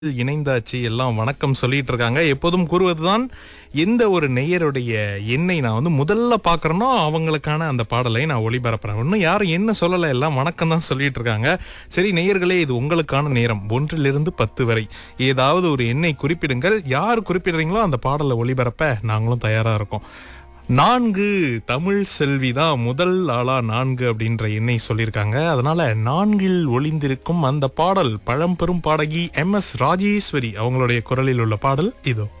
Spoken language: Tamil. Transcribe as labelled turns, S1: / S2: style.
S1: இணைந்தாச்சு எல்லாம் வணக்கம் சொல்லிட்டு இருக்காங்க எப்போதும் கூறுவதுதான் எந்த ஒரு நேயருடைய எண்ணை நான் வந்து முதல்ல பாக்குறேனோ அவங்களுக்கான அந்த பாடலை நான் ஒளிபரப்புறேன் இன்னும் யாரும் என்ன சொல்லல எல்லாம் வணக்கம் தான் சொல்லிட்டு இருக்காங்க சரி நேயர்களே இது உங்களுக்கான நேரம் ஒன்றிலிருந்து பத்து வரை ஏதாவது ஒரு எண்ணை குறிப்பிடுங்கள் யார் குறிப்பிடுறீங்களோ அந்த பாடலை ஒளிபரப்ப நாங்களும் தயாரா இருக்கோம் நான்கு தமிழ் செல்வி தான் முதல் ஆளா நான்கு அப்படின்ற எண்ணை சொல்லியிருக்காங்க அதனால நான்கில் ஒளிந்திருக்கும் அந்த பாடல் பழம்பெரும் பாடகி எம் எஸ் ராஜேஸ்வரி அவங்களுடைய குரலில் உள்ள பாடல் இதோ